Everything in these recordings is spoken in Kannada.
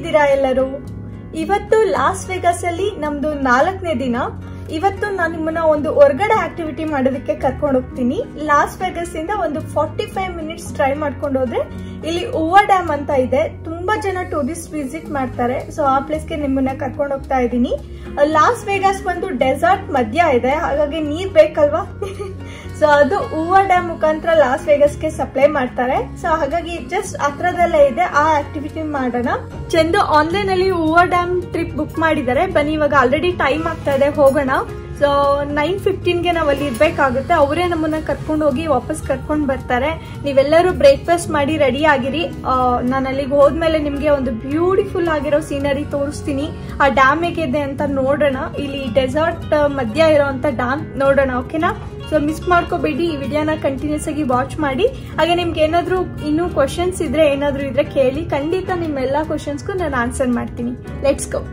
ಹೇಗಿದ್ದೀರಾ ಎಲ್ಲರೂ ಇವತ್ತು ಲಾಸ್ ವೆಗಾಸ್ ಅಲ್ಲಿ ನಮ್ದು ನಾಲ್ಕನೇ ದಿನ ಇವತ್ತು ನಾನು ನಿಮ್ಮನ್ನ ಒಂದು ಹೊರಗಡೆ ಆಕ್ಟಿವಿಟಿ ಮಾಡೋದಕ್ಕೆ ಕರ್ಕೊಂಡು ಹೋಗ್ತೀನಿ ಲಾಸ್ ವೆಗಸ್ ಇಂದ ಒಂದು ಫಾರ್ಟಿ ಫೈವ್ ಮಿನಿಟ್ಸ್ ಟ್ರೈ ಮಾಡ್ಕೊಂಡು ಹೋದ್ರೆ ಇಲ್ಲಿ ಓವಾ ಡ್ಯಾಮ್ ಅಂತ ಇದೆ ತುಂಬಾ ಜನ ಟೂರಿಸ್ಟ್ ವಿಸಿಟ್ ಮಾಡ್ತಾರೆ ಸೊ ಆ ಪ್ಲೇಸ್ಗೆ ನಿಮ್ಮನ್ನ ಕರ್ಕೊಂಡು ಹೋಗ್ತಾ ಇದ್ದೀನಿ ಲಾಸ್ ವೆಗಾಸ್ ಬಂದು ಡೆಸರ್ಟ್ ಮಧ್ಯ ಇದೆ ಹಾಗಾಗಿ ನೀರ್ ಬೇಕಲ್ವಾ ಸೊ ಅದು ಹೂವ ಡ್ಯಾಮ್ ಮುಖಾಂತರ ಲಾಸ್ ವೆಗಸ್ಗೆ ಸಪ್ಲೈ ಮಾಡ್ತಾರೆ ಸೊ ಹಾಗಾಗಿ ಜಸ್ಟ್ ಹತ್ರದಲ್ಲೇ ಇದೆ ಆ ಆಕ್ಟಿವಿಟಿ ಮಾಡೋಣ ಚಂದು ಆನ್ಲೈನ್ ಅಲ್ಲಿ ಹೂವ ಡ್ಯಾಮ್ ಟ್ರಿಪ್ ಬುಕ್ ಮಾಡಿದ್ದಾರೆ ಬನ್ನಿ ಇವಾಗ ಆಲ್ರೆಡಿ ಟೈಮ್ ಆಗ್ತಾ ಇದೆ ಹೋಗೋಣ ಸೊ ನೈನ್ ಫಿಫ್ಟೀನ್ಗೆ ನಾವು ಅಲ್ಲಿ ಇರ್ಬೇಕಾಗುತ್ತೆ ಅವರೇ ನಮ್ಮನ್ನ ಕರ್ಕೊಂಡು ಹೋಗಿ ವಾಪಸ್ ಕರ್ಕೊಂಡು ಬರ್ತಾರೆ ನೀವೆಲ್ಲರೂ ಬ್ರೇಕ್ಫಾಸ್ಟ್ ಮಾಡಿ ರೆಡಿ ಆಗಿರಿ ನಾನು ಅಲ್ಲಿಗೆ ಹೋದ್ಮೇಲೆ ನಿಮಗೆ ಒಂದು ಬ್ಯೂಟಿಫುಲ್ ಆಗಿರೋ ಸೀನರಿ ತೋರಿಸ್ತೀನಿ ಆ ಡ್ಯಾಮ್ ಹೇಗಿದೆ ಅಂತ ನೋಡೋಣ ಇಲ್ಲಿ ಡೆಸರ್ಟ್ ಮಧ್ಯ ಇರೋಂಥ ಡ್ಯಾಮ್ ನೋಡೋಣ ಓಕೆನಾ ಸೊ ಮಿಸ್ ಮಾಡ್ಕೋಬೇಡಿ ಈ ವಿಡಿಯೋನ ಕಂಟಿನ್ಯೂಸ್ ಆಗಿ ವಾಚ್ ಮಾಡಿ ಹಾಗೆ ನಿಮ್ಗೆ ಏನಾದರೂ ಇನ್ನೂ ಕ್ವಶನ್ಸ್ ಇದ್ರೆ ಏನಾದರೂ ಇದ್ರೆ ಕೇಳಿ ಖಂಡಿತ ನಿಮ್ಮೆಲ್ಲ ಕ್ವಶನ್ಸ್ಗೂ ನಾನು ಆನ್ಸರ್ ಮಾಡ್ತೀನಿ ಲೆಟ್ಸ್ ಗೋ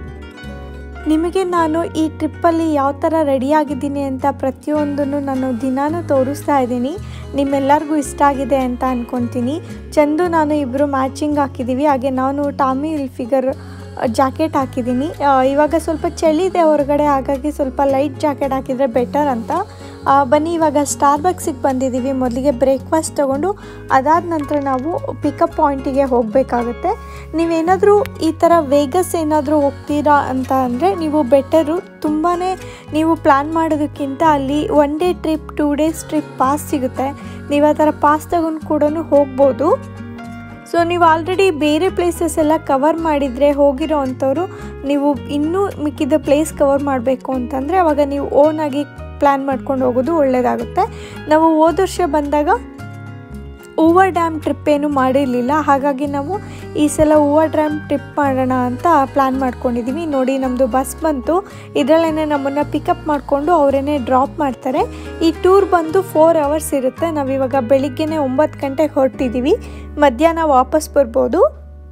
ನಿಮಗೆ ನಾನು ಈ ಟ್ರಿಪ್ಪಲ್ಲಿ ಯಾವ ಥರ ರೆಡಿ ಆಗಿದ್ದೀನಿ ಅಂತ ಪ್ರತಿಯೊಂದನ್ನು ನಾನು ದಿನಾನೂ ತೋರಿಸ್ತಾ ಇದ್ದೀನಿ ನಿಮ್ಮೆಲ್ಲರಿಗೂ ಇಷ್ಟ ಆಗಿದೆ ಅಂತ ಅಂದ್ಕೊತೀನಿ ಚಂದು ನಾನು ಇಬ್ಬರು ಮ್ಯಾಚಿಂಗ್ ಹಾಕಿದ್ದೀವಿ ಹಾಗೆ ನಾನು ಟಾಮಿ ಇಲ್ ಫಿಗರ್ ಜಾಕೆಟ್ ಹಾಕಿದ್ದೀನಿ ಇವಾಗ ಸ್ವಲ್ಪ ಚಳಿ ಇದೆ ಹೊರಗಡೆ ಹಾಗಾಗಿ ಸ್ವಲ್ಪ ಲೈಟ್ ಜಾಕೆಟ್ ಹಾಕಿದರೆ ಬೆಟರ್ ಅಂತ ಬನ್ನಿ ಇವಾಗ ಸ್ಟಾರ್ ಬಕ್ಸಿಗೆ ಬಂದಿದ್ದೀವಿ ಮೊದಲಿಗೆ ಬ್ರೇಕ್ಫಾಸ್ಟ್ ತೊಗೊಂಡು ಅದಾದ ನಂತರ ನಾವು ಪಿಕಪ್ ಪಾಯಿಂಟಿಗೆ ಹೋಗಬೇಕಾಗುತ್ತೆ ನೀವೇನಾದರೂ ಈ ಥರ ವೇಗಸ್ ಏನಾದರೂ ಹೋಗ್ತೀರಾ ಅಂತ ಅಂದರೆ ನೀವು ಬೆಟರು ತುಂಬಾ ನೀವು ಪ್ಲ್ಯಾನ್ ಮಾಡೋದಕ್ಕಿಂತ ಅಲ್ಲಿ one day trip two days trip pass ಸಿಗುತ್ತೆ ನೀವು ಆ ಥರ ಪಾಸ್ ತಗೊಂಡು ಕೂಡ ಹೋಗ್ಬೋದು ಸೊ ನೀವು ಆಲ್ರೆಡಿ ಬೇರೆ ಪ್ಲೇಸಸ್ ಎಲ್ಲ ಕವರ್ ಮಾಡಿದರೆ ಹೋಗಿರೋ ಅಂಥವ್ರು ನೀವು ಇನ್ನೂ ಮಿಕ್ಕಿದ ಪ್ಲೇಸ್ ಕವರ್ ಮಾಡಬೇಕು ಅಂತಂದರೆ ಅವಾಗ ನೀವು ಓನಾಗಿ ಪ್ಲ್ಯಾನ್ ಮಾಡ್ಕೊಂಡು ಹೋಗೋದು ಒಳ್ಳೆಯದಾಗುತ್ತೆ ನಾವು ಹೋದ ವರ್ಷ ಬಂದಾಗ ಓವರ್ ಡ್ಯಾಮ್ ಟ್ರಿಪ್ ಏನು ಮಾಡಿರಲಿಲ್ಲ ಹಾಗಾಗಿ ನಾವು ಈ ಸಲ ಓವರ್ ಡ್ಯಾಮ್ ಟ್ರಿಪ್ ಮಾಡೋಣ ಅಂತ ಪ್ಲ್ಯಾನ್ ಮಾಡ್ಕೊಂಡಿದ್ದೀವಿ ನೋಡಿ ನಮ್ಮದು ಬಸ್ ಬಂತು ಇದರಲ್ಲೇ ನಮ್ಮನ್ನು ಪಿಕಪ್ ಮಾಡಿಕೊಂಡು ಅವರೇನೆ ಡ್ರಾಪ್ ಮಾಡ್ತಾರೆ ಈ ಟೂರ್ ಬಂದು ಫೋರ್ ಅವರ್ಸ್ ಇರುತ್ತೆ ನಾವಿವಾಗ ಬೆಳಿಗ್ಗೆನೇ ಒಂಬತ್ತು ಗಂಟೆಗೆ ಹೊರಟಿದ್ದೀವಿ ಮಧ್ಯಾಹ್ನ ವಾಪಸ್ ಬರ್ಬೋದು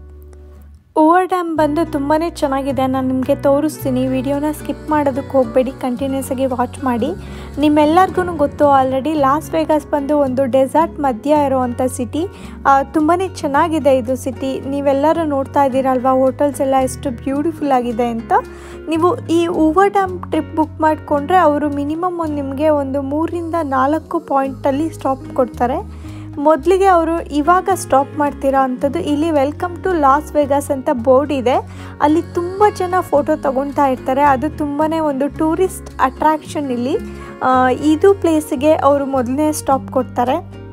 ಓವರ್ ಡ್ಯಾಮ್ ಬಂದು ತುಂಬಾ ಚೆನ್ನಾಗಿದೆ ನಾನು ನಿಮಗೆ ತೋರಿಸ್ತೀನಿ ವಿಡಿಯೋನ ಸ್ಕಿಪ್ ಮಾಡೋದಕ್ಕೆ ಹೋಗಬೇಡಿ ಕಂಟಿನ್ಯೂಸ್ ಆಗಿ ವಾಚ್ ಮಾಡಿ ನಿಮ್ಮೆಲ್ಲರಿಗೂ ಗೊತ್ತು ಆಲ್ರೆಡಿ ಲಾಸ್ ವೇಗಾಸ್ ಬಂದು ಒಂದು ಡೆಸರ್ಟ್ ಮಧ್ಯ ಇರೋವಂಥ ಸಿಟಿ ತುಂಬಾ ಚೆನ್ನಾಗಿದೆ ಇದು ಸಿಟಿ ನೀವೆಲ್ಲರೂ ನೋಡ್ತಾ ಇದ್ದೀರಲ್ವಾ ಹೋಟೆಲ್ಸ್ ಎಲ್ಲ ಎಷ್ಟು ಬ್ಯೂಟಿಫುಲ್ ಆಗಿದೆ ಅಂತ ನೀವು ಈ ಓವರ್ ಡ್ಯಾಮ್ ಟ್ರಿಪ್ ಬುಕ್ ಮಾಡಿಕೊಂಡ್ರೆ ಅವರು ಮಿನಿಮಮ್ ಒಂದು ನಿಮಗೆ ಒಂದು ಮೂರಿಂದ ನಾಲ್ಕು ಪಾಯಿಂಟಲ್ಲಿ ಸ್ಟಾಪ್ ಕೊಡ್ತಾರೆ ಮೊದಲಿಗೆ ಅವರು ಇವಾಗ ಸ್ಟಾಪ್ ಮಾಡ್ತೀರಾ ಅಂಥದ್ದು ಇಲ್ಲಿ ವೆಲ್ಕಮ್ ಟು ಲಾಸ್ ವೆಗಾಸ್ ಅಂತ ಬೋರ್ಡ್ ಇದೆ ಅಲ್ಲಿ ತುಂಬ ಜನ ಫೋಟೋ ತಗೊತಾ ಇರ್ತಾರೆ ಅದು ತುಂಬಾ ಒಂದು ಟೂರಿಸ್ಟ್ ಅಟ್ರಾಕ್ಷನ್ ಇಲ್ಲಿ ಇದು ಪ್ಲೇಸಿಗೆ ಅವರು ಮೊದಲನೇ ಸ್ಟಾಪ್ ಕೊಡ್ತಾರೆ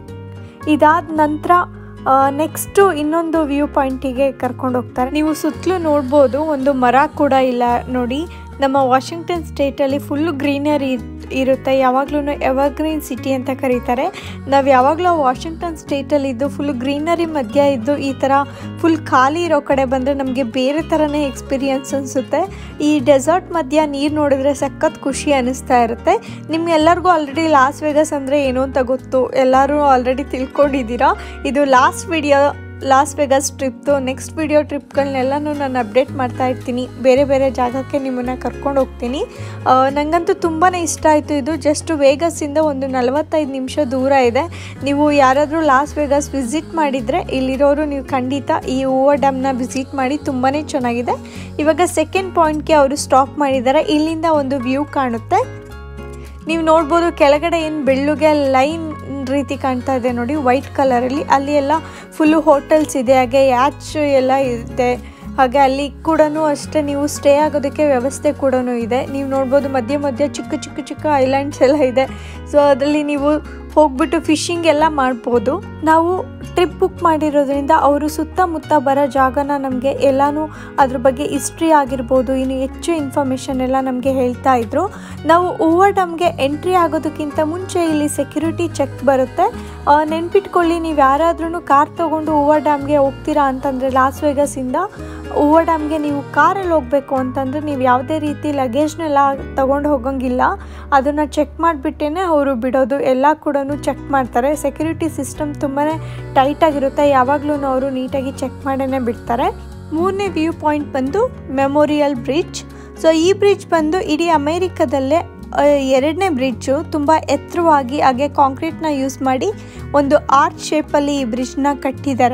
ಇದಾದ ನಂತರ ನೆಕ್ಸ್ಟು ಇನ್ನೊಂದು ವ್ಯೂ ಪಾಯಿಂಟಿಗೆ ಕರ್ಕೊಂಡು ಹೋಗ್ತಾರೆ ನೀವು ಸುತ್ತಲೂ ನೋಡ್ಬೋದು ಒಂದು ಮರ ಕೂಡ ಇಲ್ಲ ನೋಡಿ ನಮ್ಮ ವಾಷಿಂಗ್ಟನ್ ಸ್ಟೇಟಲ್ಲಿ ಫುಲ್ಲು ಗ್ರೀನರಿ ಇರುತ್ತೆ ಯಾವಾಗಲೂ ಎವರ್ಗ್ರೀನ್ ಸಿಟಿ ಅಂತ ಕರೀತಾರೆ ನಾವು ಯಾವಾಗಲೂ ವಾಷಿಂಗ್ಟನ್ ಸ್ಟೇಟಲ್ಲಿದ್ದು ಫುಲ್ ಗ್ರೀನರಿ ಮಧ್ಯ ಇದ್ದು ಈ ಥರ ಫುಲ್ ಖಾಲಿ ಇರೋ ಕಡೆ ಬಂದರೆ ನಮಗೆ ಬೇರೆ ಥರನೇ ಎಕ್ಸ್ಪೀರಿಯನ್ಸ್ ಅನಿಸುತ್ತೆ ಈ ಡೆಸರ್ಟ್ ಮಧ್ಯ ನೀರು ನೋಡಿದ್ರೆ ಸಖತ್ ಖುಷಿ ಅನ್ನಿಸ್ತಾ ಇರುತ್ತೆ ನಿಮ್ಗೆಲ್ಲರಿಗೂ ಆಲ್ರೆಡಿ ಲಾಸ್ ವೆಗಸ್ ಅಂದರೆ ಏನು ಅಂತ ಗೊತ್ತು ಎಲ್ಲರೂ ಆಲ್ರೆಡಿ ತಿಳ್ಕೊಂಡಿದ್ದೀರಾ ಇದು ಲಾಸ್ಟ್ ವಿಡಿಯೋ ಲಾಸ್ ವೆಗಸ್ ಟ್ರಿಪ್ದು ನೆಕ್ಸ್ಟ್ ವಿಡಿಯೋ ಟ್ರಿಪ್ಗಳನ್ನೆಲ್ಲನೂ ನಾನು ಅಪ್ಡೇಟ್ ಮಾಡ್ತಾ ಇರ್ತೀನಿ ಬೇರೆ ಬೇರೆ ಜಾಗಕ್ಕೆ ನಿಮ್ಮನ್ನು ಕರ್ಕೊಂಡು ಹೋಗ್ತೀನಿ ನನಗಂತೂ ತುಂಬಾ ಇಷ್ಟ ಆಯಿತು ಇದು ಜಸ್ಟ್ ವೇಗಸ್ಸಿಂದ ಒಂದು ನಲವತ್ತೈದು ನಿಮಿಷ ದೂರ ಇದೆ ನೀವು ಯಾರಾದರೂ ಲಾಸ್ ವೆಗಸ್ ವಿಸಿಟ್ ಮಾಡಿದರೆ ಇಲ್ಲಿರೋರು ನೀವು ಖಂಡಿತ ಈ ಓವರ್ ಡ್ಯಾಮ್ನ ವಿಸಿಟ್ ಮಾಡಿ ತುಂಬಾ ಚೆನ್ನಾಗಿದೆ ಇವಾಗ ಸೆಕೆಂಡ್ ಪಾಯಿಂಟ್ಗೆ ಅವರು ಸ್ಟಾಪ್ ಮಾಡಿದ್ದಾರೆ ಇಲ್ಲಿಂದ ಒಂದು ವ್ಯೂ ಕಾಣುತ್ತೆ ನೀವು ನೋಡ್ಬೋದು ಕೆಳಗಡೆ ಏನು ಬೆಳ್ಳುಗೆ ಲೈನ್ ರೀತಿ ಕಾಣ್ತಾ ಇದೆ ನೋಡಿ ವೈಟ್ ಕಲರಲ್ಲಿ ಅಲ್ಲಿ ಎಲ್ಲ ಫುಲ್ಲು ಹೋಟೆಲ್ಸ್ ಇದೆ ಹಾಗೆ ಯಾಚ್ ಎಲ್ಲ ಇದೆ ಹಾಗೆ ಅಲ್ಲಿ ಕೂಡ ಅಷ್ಟೇ ನೀವು ಸ್ಟೇ ಆಗೋದಕ್ಕೆ ವ್ಯವಸ್ಥೆ ಕೂಡ ಇದೆ ನೀವು ನೋಡ್ಬೋದು ಮಧ್ಯೆ ಮಧ್ಯೆ ಚಿಕ್ಕ ಚಿಕ್ಕ ಚಿಕ್ಕ ಐಲ್ಯಾಂಡ್ಸ್ ಎಲ್ಲ ಇದೆ ಸೊ ಅದರಲ್ಲಿ ನೀವು ಹೋಗ್ಬಿಟ್ಟು ಫಿಶಿಂಗ್ ಎಲ್ಲ ಮಾಡ್ಬೋದು ನಾವು ಟ್ರಿಪ್ ಬುಕ್ ಮಾಡಿರೋದ್ರಿಂದ ಅವರು ಸುತ್ತಮುತ್ತ ಬರೋ ಜಾಗನ ನಮಗೆ ಎಲ್ಲನೂ ಅದ್ರ ಬಗ್ಗೆ ಹಿಸ್ಟ್ರಿ ಆಗಿರ್ಬೋದು ಇನ್ನು ಹೆಚ್ಚು ಇನ್ಫಾರ್ಮೇಷನ್ ಎಲ್ಲ ನಮಗೆ ಹೇಳ್ತಾ ಇದ್ರು ನಾವು ಓವರ್ ಡ್ಯಾಮ್ಗೆ ಎಂಟ್ರಿ ಆಗೋದಕ್ಕಿಂತ ಮುಂಚೆ ಇಲ್ಲಿ ಸೆಕ್ಯೂರಿಟಿ ಚೆಕ್ ಬರುತ್ತೆ ನೆನ್ಪಿಟ್ಕೊಳ್ಳಿ ನೀವು ಯಾರಾದ್ರೂ ಕಾರ್ ತೊಗೊಂಡು ಓವರ್ ಡ್ಯಾಮ್ಗೆ ಹೋಗ್ತೀರಾ ಅಂತಂದರೆ ಲಾಸ್ ವೇಗಸಿಂದ ಓವರ್ ಡ್ಯಾಮ್ಗೆ ನೀವು ಕಾರಲ್ಲಿ ಹೋಗಬೇಕು ಅಂತಂದರೆ ನೀವು ಯಾವುದೇ ರೀತಿ ಲಗೇಜ್ನೆಲ್ಲ ತೊಗೊಂಡು ಹೋಗೋಂಗಿಲ್ಲ ಅದನ್ನು ಚೆಕ್ ಮಾಡಿಬಿಟ್ಟೇ ಅವರು ಬಿಡೋದು ಎಲ್ಲ ಕೂಡ ಚೆಕ್ ಮಾಡ್ತಾರೆ ಸೆಕ್ಯೂರಿಟಿ ಸಿಸ್ಟಮ್ ತುಂಬಾ ಟೈಟಾಗಿರುತ್ತೆ ಯಾವಾಗಲೂ ಅವರು ನೀಟಾಗಿ ಚೆಕ್ ಮಾಡೇ ಬಿಡ್ತಾರೆ ಮೂರನೇ ವ್ಯೂ ಪಾಯಿಂಟ್ ಬಂದು ಮೆಮೋರಿಯಲ್ ಬ್ರಿಡ್ಜ್ ಸೊ ಈ ಬ್ರಿಡ್ಜ್ ಬಂದು ಇಡೀ ಅಮೇರಿಕಾದಲ್ಲೇ ಎರಡನೇ ಬ್ರಿಡ್ಜು ತುಂಬ ಎತ್ತರವಾಗಿ ಹಾಗೆ ಕಾಂಕ್ರೀಟ್ನ ಯೂಸ್ ಮಾಡಿ ಒಂದು ಆರ್ಚ್ ಶೇಪಲ್ಲಿ ಈ ಬ್ರಿಡ್ಜ್ನ ಕಟ್ಟಿದ್ದಾರೆ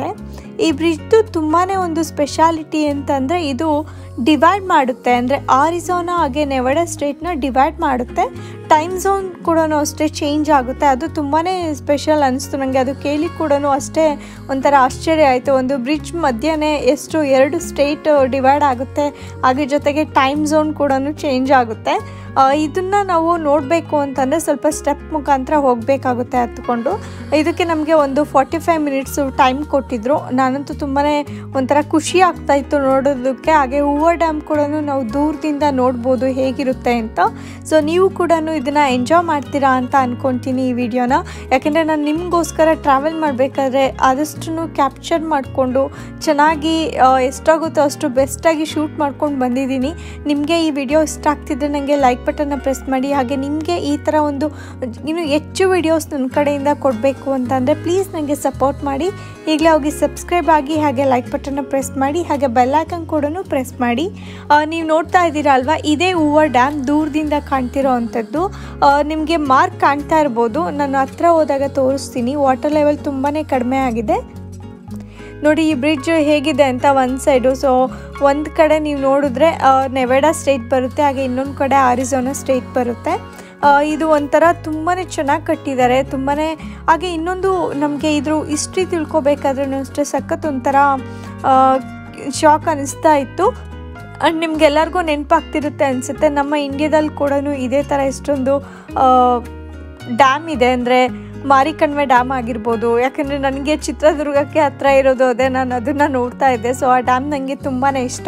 ಈ ಬ್ರಿಡ್ಜ್ದು ತುಂಬಾ ಒಂದು ಸ್ಪೆಷಾಲಿಟಿ ಅಂತಂದರೆ ಇದು ಡಿವೈಡ್ ಮಾಡುತ್ತೆ ಅಂದರೆ ಆರಿಜೋನಾ ಹಾಗೆ ನೆವಡಾ ಸ್ಟೇಟ್ನ ಡಿವೈಡ್ ಮಾಡುತ್ತೆ ಟೈಮ್ ಝೋನ್ ಕೂಡ ಅಷ್ಟೇ ಚೇಂಜ್ ಆಗುತ್ತೆ ಅದು ತುಂಬಾ ಸ್ಪೆಷಲ್ ಅನಿಸ್ತು ನನಗೆ ಅದು ಕೇಳಿ ಕೂಡ ಅಷ್ಟೇ ಒಂಥರ ಆಶ್ಚರ್ಯ ಆಯಿತು ಒಂದು ಬ್ರಿಡ್ಜ್ ಮಧ್ಯೆ ಎಷ್ಟು ಎರಡು ಸ್ಟೇಟ್ ಡಿವೈಡ್ ಆಗುತ್ತೆ ಹಾಗೆ ಜೊತೆಗೆ ಟೈಮ್ ಝೋನ್ ಕೂಡ ಚೇಂಜ್ ಆಗುತ್ತೆ ಇದನ್ನು ನಾವು ನೋಡಬೇಕು ಅಂತಂದರೆ ಸ್ವಲ್ಪ ಸ್ಟೆಪ್ ಮುಖಾಂತರ ಹೋಗಬೇಕಾಗುತ್ತೆ ಹತ್ಕೊಂಡು ಇದಕ್ಕೆ ನಮಗೆ ಒಂದು ಫಾರ್ಟಿ ಫೈವ್ ಮಿನಿಟ್ಸು ಟೈಮ್ ಕೊಟ್ಟಿದ್ರು ನಾನಂತೂ ತುಂಬಾ ಒಂಥರ ಖುಷಿ ಆಗ್ತಾ ಇತ್ತು ನೋಡೋದಕ್ಕೆ ಹಾಗೆ ಹೂವ ಡ್ಯಾಮ್ ಕೂಡ ನಾವು ದೂರದಿಂದ ನೋಡ್ಬೋದು ಹೇಗಿರುತ್ತೆ ಅಂತ ಸೊ ನೀವು ಕೂಡ ಇದನ್ನು ಎಂಜಾಯ್ ಮಾಡ್ತೀರಾ ಅಂತ ಅಂದ್ಕೊತೀನಿ ಈ ವಿಡಿಯೋನ ಯಾಕೆಂದರೆ ನಾನು ನಿಮಗೋಸ್ಕರ ಟ್ರಾವೆಲ್ ಮಾಡಬೇಕಾದ್ರೆ ಆದಷ್ಟು ಕ್ಯಾಪ್ಚರ್ ಮಾಡಿಕೊಂಡು ಚೆನ್ನಾಗಿ ಎಷ್ಟಾಗುತ್ತೋ ಅಷ್ಟು ಬೆಸ್ಟಾಗಿ ಶೂಟ್ ಮಾಡ್ಕೊಂಡು ಬಂದಿದ್ದೀನಿ ನಿಮಗೆ ಈ ವಿಡಿಯೋ ಇಷ್ಟ ಆಗ್ತಿದ್ರೆ ನನಗೆ ಲೈಕ್ ಬಟನ್ನ ಪ್ರೆಸ್ ಮಾಡಿ ಹಾಗೆ ನಿಮಗೆ ಈ ಥರ ಒಂದು ಇನ್ನು ಹೆಚ್ಚು ವಿಡಿಯೋಸ್ ನನ್ನ ಕಡೆಯಿಂದ ಕೊಡಬೇಕು ಅಂತಂದರೆ ಪ್ಲೀಸ್ ನನಗೆ ಸಪೋರ್ಟ್ ಮಾಡಿ ಈಗಲೇ ಹೋಗಿ ಸಬ್ಸ್ಕ್ರೈಬ್ ಆಗಿ ಹಾಗೆ ಲೈಕ್ ಬಟನ್ನ ಪ್ರೆಸ್ ಮಾಡಿ ಹಾಗೆ ಬೆಲ್ಲೈಕನ್ ಕೂಡ ಪ್ರೆಸ್ ಮಾಡಿ ನೀವು ನೋಡ್ತಾ ಇದ್ದೀರಾ ಅಲ್ವಾ ಇದೇ ಹೂವ ಡ್ಯಾಮ್ ದೂರದಿಂದ ಕಾಣ್ತಿರೋ ಅಂಥದ್ದು ನಿಮಗೆ ಮಾರ್ಕ್ ಕಾಣ್ತಾ ಇರ್ಬೋದು ನಾನು ಹತ್ರ ಹೋದಾಗ ತೋರಿಸ್ತೀನಿ ವಾಟರ್ ಲೆವೆಲ್ ತುಂಬಾ ಕಡಿಮೆ ಆಗಿದೆ ನೋಡಿ ಈ ಬ್ರಿಡ್ಜ್ ಹೇಗಿದೆ ಅಂತ ಒಂದು ಸೈಡು ಸೊ ಒಂದು ಕಡೆ ನೀವು ನೋಡಿದ್ರೆ ನೆವೆಡಾ ಸ್ಟೇಟ್ ಬರುತ್ತೆ ಹಾಗೆ ಇನ್ನೊಂದು ಕಡೆ ಆರಿಜೋನಾ ಸ್ಟೇಟ್ ಬರುತ್ತೆ ಇದು ಒಂಥರ ತುಂಬಾ ಚೆನ್ನಾಗಿ ಕಟ್ಟಿದ್ದಾರೆ ತುಂಬಾ ಹಾಗೆ ಇನ್ನೊಂದು ನಮಗೆ ಇದ್ರ ಹಿಸ್ಟ್ರಿ ತಿಳ್ಕೊಬೇಕಾದ್ರೂ ಅಷ್ಟೇ ಸಖತ್ ಒಂಥರ ಶಾಕ್ ಅನ್ನಿಸ್ತಾ ಇತ್ತು ಆ್ಯಂಡ್ ನಿಮ್ಗೆಲ್ಲರಿಗೂ ನೆನಪಾಗ್ತಿರುತ್ತೆ ಅನಿಸುತ್ತೆ ನಮ್ಮ ಇಂಡ್ಯಾದಲ್ಲಿ ಕೂಡ ಇದೇ ಥರ ಎಷ್ಟೊಂದು ಡ್ಯಾಮ್ ಇದೆ ಅಂದರೆ ಮಾರಿಕಣ್ವೆ ಡ್ಯಾಮ್ ಆಗಿರ್ಬೋದು ಯಾಕಂದರೆ ನನಗೆ ಚಿತ್ರದುರ್ಗಕ್ಕೆ ಹತ್ರ ಇರೋದು ಅದೇ ನಾನು ಅದನ್ನು ನೋಡ್ತಾ ಇದ್ದೆ ಸೊ ಆ ಡ್ಯಾಮ್ ನನಗೆ ತುಂಬಾ ಇಷ್ಟ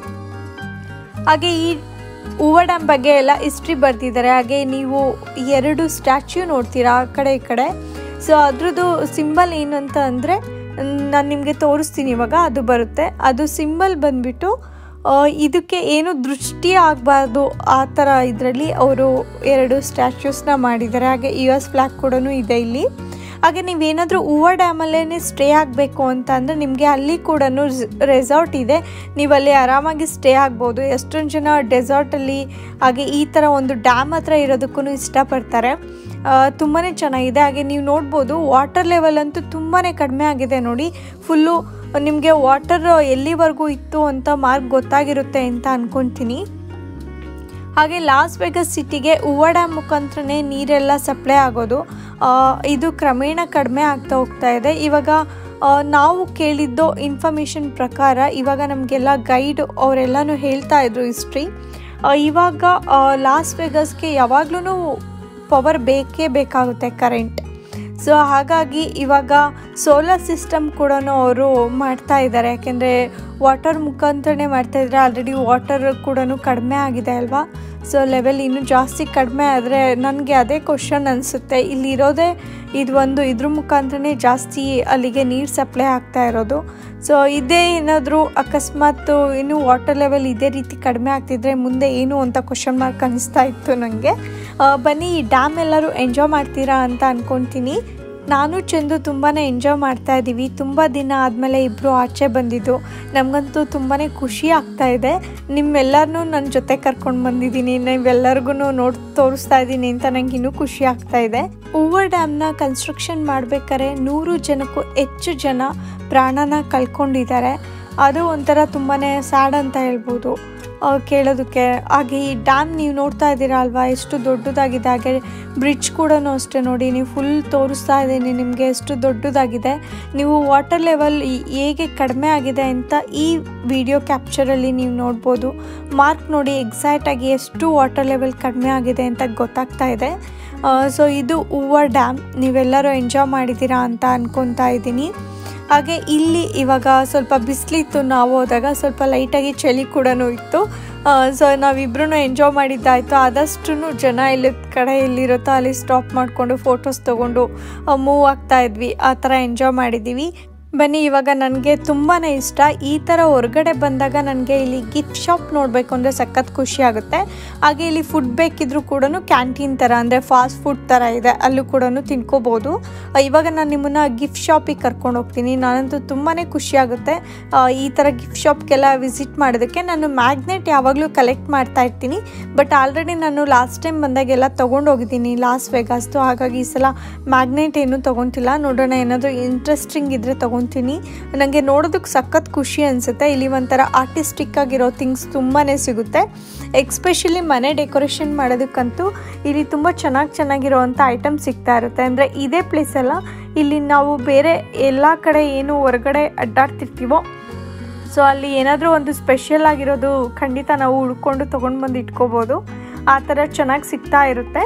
ಹಾಗೆ ಈ ಹೂವ ಡ್ಯಾಮ್ ಬಗ್ಗೆ ಎಲ್ಲ ಹಿಸ್ಟ್ರಿ ಬರ್ತಿದ್ದಾರೆ ಹಾಗೆ ನೀವು ಎರಡು ಸ್ಟ್ಯಾಚ್ಯೂ ನೋಡ್ತೀರಾ ಆ ಕಡೆ ಈ ಕಡೆ ಸೊ ಅದ್ರದ್ದು ಸಿಂಬಲ್ ಏನು ಅಂತ ಅಂದರೆ ನಾನು ನಿಮಗೆ ತೋರಿಸ್ತೀನಿ ಇವಾಗ ಅದು ಬರುತ್ತೆ ಅದು ಸಿಂಬಲ್ ಬಂದ್ಬಿಟ್ಟು ಇದಕ್ಕೆ ಏನು ದೃಷ್ಟಿ ಆಗಬಾರ್ದು ಆ ಥರ ಇದರಲ್ಲಿ ಅವರು ಎರಡು ಸ್ಟ್ಯಾಚ್ಯೂಸ್ನ ಮಾಡಿದ್ದಾರೆ ಹಾಗೆ ಯು ಎಸ್ ಫ್ಲ್ಯಾಗ್ ಕೂಡ ಇದೆ ಇಲ್ಲಿ ಹಾಗೆ ನೀವೇನಾದರೂ ಹೂವ ಡ್ಯಾಮಲ್ಲೇ ಸ್ಟೇ ಆಗಬೇಕು ಅಂತ ಅಂದರೆ ನಿಮಗೆ ಅಲ್ಲಿ ಕೂಡ ರೆಸಾರ್ಟ್ ಇದೆ ನೀವು ಅಲ್ಲಿ ಆರಾಮಾಗಿ ಸ್ಟೇ ಆಗ್ಬೋದು ಎಷ್ಟೊಂದು ಜನ ಡೆಸಾರ್ಟಲ್ಲಿ ಹಾಗೆ ಈ ಥರ ಒಂದು ಡ್ಯಾಮ್ ಹತ್ರ ಇರೋದಕ್ಕೂ ಇಷ್ಟಪಡ್ತಾರೆ ತುಂಬಾ ಚೆನ್ನಾಗಿದೆ ಹಾಗೆ ನೀವು ನೋಡ್ಬೋದು ವಾಟರ್ ಲೆವೆಲ್ ಅಂತೂ ತುಂಬಾ ಕಡಿಮೆ ಆಗಿದೆ ನೋಡಿ ಫುಲ್ಲು ನಿಮಗೆ ವಾಟರ್ ಎಲ್ಲಿವರೆಗೂ ಇತ್ತು ಅಂತ ಮಾರ್ಕ್ ಗೊತ್ತಾಗಿರುತ್ತೆ ಅಂತ ಅಂದ್ಕೊತೀನಿ ಹಾಗೆ ಲಾಸ್ ವೆಗಸ್ ಸಿಟಿಗೆ ಹೂವ ಡ್ಯಾಮ್ ಮುಖಾಂತರನೇ ನೀರೆಲ್ಲ ಸಪ್ಲೈ ಆಗೋದು ಇದು ಕ್ರಮೇಣ ಕಡಿಮೆ ಆಗ್ತಾ ಹೋಗ್ತಾ ಇದೆ ಇವಾಗ ನಾವು ಕೇಳಿದ್ದು ಇನ್ಫಾರ್ಮೇಷನ್ ಪ್ರಕಾರ ಇವಾಗ ನಮಗೆಲ್ಲ ಗೈಡ್ ಅವರೆಲ್ಲನೂ ಹೇಳ್ತಾ ಇದ್ರು ಹಿಸ್ಟ್ರಿ ಇವಾಗ ಲಾಸ್ ವೆಗಸ್ಗೆ ಯಾವಾಗಲೂ ಪವರ್ ಬೇಕೇ ಬೇಕಾಗುತ್ತೆ ಕರೆಂಟ್ ಸೊ ಹಾಗಾಗಿ ಇವಾಗ ಸೋಲಾರ್ ಸಿಸ್ಟಮ್ ಕೂಡ ಅವರು ಮಾಡ್ತಾ ಇದ್ದಾರೆ ಯಾಕೆಂದರೆ ವಾಟರ್ ಮುಖಾಂತರನೇ ಮಾಡ್ತಾ ಇದ್ದಾರೆ ಆಲ್ರೆಡಿ ವಾಟರ್ ಕೂಡ ಕಡಿಮೆ ಆಗಿದೆ ಅಲ್ವಾ ಸೊ ಲೆವೆಲ್ ಇನ್ನೂ ಜಾಸ್ತಿ ಕಡಿಮೆ ಆದರೆ ನನಗೆ ಅದೇ ಕ್ವಶನ್ ಅನಿಸುತ್ತೆ ಇಲ್ಲಿರೋದೇ ಇದು ಒಂದು ಇದ್ರ ಮುಖಾಂತರನೇ ಜಾಸ್ತಿ ಅಲ್ಲಿಗೆ ನೀರು ಸಪ್ಲೈ ಆಗ್ತಾ ಇರೋದು ಸೊ ಇದೇ ಏನಾದರೂ ಅಕಸ್ಮಾತ್ ಇನ್ನೂ ವಾಟರ್ ಲೆವೆಲ್ ಇದೇ ರೀತಿ ಕಡಿಮೆ ಆಗ್ತಿದ್ರೆ ಮುಂದೆ ಏನು ಅಂತ ಕ್ವಶನ್ ಮಾರ್ಕ್ ಅನಿಸ್ತಾ ಇತ್ತು ನನಗೆ ಬನ್ನಿ ಈ ಡ್ಯಾಮ್ ಎಲ್ಲರೂ ಎಂಜಾಯ್ ಮಾಡ್ತೀರಾ ಅಂತ ಅಂದ್ಕೊತೀನಿ ನಾನು ಚಂದು ತುಂಬಾ ಎಂಜಾಯ್ ಮಾಡ್ತಾ ಇದ್ದೀವಿ ತುಂಬ ದಿನ ಆದಮೇಲೆ ಇಬ್ಬರು ಆಚೆ ಬಂದಿದ್ದು ನಮಗಂತೂ ತುಂಬಾ ಖುಷಿ ಆಗ್ತಾ ಇದೆ ನಿಮ್ಮೆಲ್ಲರನ್ನೂ ನನ್ನ ಜೊತೆ ಕರ್ಕೊಂಡು ಬಂದಿದ್ದೀನಿ ನೀವೆಲ್ಲರಿಗೂ ನೋಡಿ ತೋರಿಸ್ತಾ ಇದ್ದೀನಿ ಅಂತ ನಂಗೆ ಇನ್ನೂ ಖುಷಿ ಆಗ್ತಾ ಇದೆ ಹೂವ ಡ್ಯಾಮ್ನ ಕನ್ಸ್ಟ್ರಕ್ಷನ್ ಮಾಡಬೇಕಾದ್ರೆ ನೂರು ಜನಕ್ಕೂ ಹೆಚ್ಚು ಜನ ಪ್ರಾಣನ ಕಳ್ಕೊಂಡಿದ್ದಾರೆ ಅದು ಒಂಥರ ತುಂಬಾ ಸ್ಯಾಡ್ ಅಂತ ಹೇಳ್ಬೋದು ಕೇಳೋದಕ್ಕೆ ಹಾಗೆ ಈ ಡ್ಯಾಮ್ ನೀವು ನೋಡ್ತಾ ಇದ್ದೀರಾ ಅಲ್ವಾ ಎಷ್ಟು ದೊಡ್ಡದಾಗಿದೆ ಹಾಗೆ ಬ್ರಿಡ್ಜ್ ಕೂಡ ಅಷ್ಟೇ ನೋಡಿ ನೀವು ಫುಲ್ ತೋರಿಸ್ತಾ ಇದ್ದೀನಿ ನಿಮಗೆ ಎಷ್ಟು ದೊಡ್ಡದಾಗಿದೆ ನೀವು ವಾಟರ್ ಲೆವೆಲ್ ಹೇಗೆ ಕಡಿಮೆ ಆಗಿದೆ ಅಂತ ಈ ವಿಡಿಯೋ ಕ್ಯಾಪ್ಚರಲ್ಲಿ ನೀವು ನೋಡ್ಬೋದು ಮಾರ್ಕ್ ನೋಡಿ ಎಕ್ಸಾಕ್ಟಾಗಿ ಎಷ್ಟು ವಾಟರ್ ಲೆವೆಲ್ ಕಡಿಮೆ ಆಗಿದೆ ಅಂತ ಗೊತ್ತಾಗ್ತಾ ಇದೆ ಸೊ ಇದು ಹೂವ ಡ್ಯಾಮ್ ನೀವೆಲ್ಲರೂ ಎಂಜಾಯ್ ಮಾಡಿದ್ದೀರಾ ಅಂತ ಅನ್ಕೊತಾ ಇದ್ದೀನಿ ಹಾಗೆ ಇಲ್ಲಿ ಇವಾಗ ಸ್ವಲ್ಪ ಬಿಸಿಲಿತ್ತು ನಾವು ಹೋದಾಗ ಸ್ವಲ್ಪ ಲೈಟಾಗಿ ಚಳಿ ಕೂಡ ಇತ್ತು ಸೊ ನಾವಿಬ್ರು ಎಂಜಾಯ್ ಮಾಡಿದ್ದಾಯಿತು ಆದಷ್ಟು ಜನ ಇಲ್ಲಿ ಕಡೆ ಎಲ್ಲಿರುತ್ತೋ ಅಲ್ಲಿ ಸ್ಟಾಪ್ ಮಾಡಿಕೊಂಡು ಫೋಟೋಸ್ ತೊಗೊಂಡು ಮೂವ್ ಆಗ್ತಾ ಇದ್ವಿ ಆ ಥರ ಎಂಜಾಯ್ ಮಾಡಿದ್ದೀವಿ ಬನ್ನಿ ಇವಾಗ ನನಗೆ ತುಂಬಾ ಇಷ್ಟ ಈ ಥರ ಹೊರಗಡೆ ಬಂದಾಗ ನನಗೆ ಇಲ್ಲಿ ಗಿಫ್ಟ್ ಶಾಪ್ ನೋಡಬೇಕು ಅಂದರೆ ಸಖತ್ ಖುಷಿ ಆಗುತ್ತೆ ಹಾಗೆ ಇಲ್ಲಿ ಫುಡ್ ಬೇಕಿದ್ರೂ ಕೂಡ ಕ್ಯಾಂಟೀನ್ ಥರ ಅಂದರೆ ಫಾಸ್ಟ್ ಫುಡ್ ಥರ ಇದೆ ಅಲ್ಲೂ ಕೂಡ ತಿನ್ಕೋಬೋದು ಇವಾಗ ನಾನು ನಿಮ್ಮನ್ನು ಗಿಫ್ಟ್ ಶಾಪಿಗೆ ಕರ್ಕೊಂಡು ಹೋಗ್ತೀನಿ ನಾನಂತೂ ತುಂಬಾ ಖುಷಿ ಆಗುತ್ತೆ ಈ ಥರ ಗಿಫ್ಟ್ ಶಾಪ್ಗೆಲ್ಲ ವಿಸಿಟ್ ಮಾಡೋದಕ್ಕೆ ನಾನು ಮ್ಯಾಗ್ನೆಟ್ ಯಾವಾಗಲೂ ಕಲೆಕ್ಟ್ ಮಾಡ್ತಾ ಇರ್ತೀನಿ ಬಟ್ ಆಲ್ರೆಡಿ ನಾನು ಲಾಸ್ಟ್ ಟೈಮ್ ಬಂದಾಗೆಲ್ಲ ತೊಗೊಂಡು ಹೋಗಿದ್ದೀನಿ ಲಾಸ್ ವೆಗಾಸ್ತು ಹಾಗಾಗಿ ಈ ಸಲ ಮ್ಯಾಗ್ನೆಟ್ ಏನೂ ತೊಗೊತಿಲ್ಲ ನೋಡೋಣ ಏನಾದರೂ ಇಂಟ್ರೆಸ್ಟಿಂಗ್ ಇದ್ದರೆ ತೊಗೊತೀನಿ ಅಂದ್ಕೊತೀನಿ ನನಗೆ ನೋಡೋದಕ್ಕೆ ಸಖತ್ ಖುಷಿ ಅನಿಸುತ್ತೆ ಇಲ್ಲಿ ಒಂಥರ ಆರ್ಟಿಸ್ಟಿಕ್ ಆಗಿರೋ ಥಿಂಗ್ಸ್ ತುಂಬಾ ಸಿಗುತ್ತೆ ಎಕ್ಸ್ಪೆಷಲಿ ಮನೆ ಡೆಕೋರೇಷನ್ ಮಾಡೋದಕ್ಕಂತೂ ಇಲ್ಲಿ ತುಂಬ ಚೆನ್ನಾಗಿ ಚೆನ್ನಾಗಿರೋವಂಥ ಐಟಮ್ ಸಿಗ್ತಾ ಇರುತ್ತೆ ಅಂದರೆ ಇದೇ ಪ್ಲೇಸ್ ಅಲ್ಲ ಇಲ್ಲಿ ನಾವು ಬೇರೆ ಎಲ್ಲ ಕಡೆ ಏನು ಹೊರಗಡೆ ಅಡ್ಡಾಡ್ತಿರ್ತೀವೋ ಸೊ ಅಲ್ಲಿ ಏನಾದರೂ ಒಂದು ಸ್ಪೆಷಲ್ ಆಗಿರೋದು ಖಂಡಿತ ನಾವು ಹುಡ್ಕೊಂಡು ತೊಗೊಂಡು ಬಂದು ಇಟ್ಕೋಬೋದು ಆ ಥರ ಚೆನ್ನಾಗಿ ಸಿಗ್ತಾ ಇರುತ್ತೆ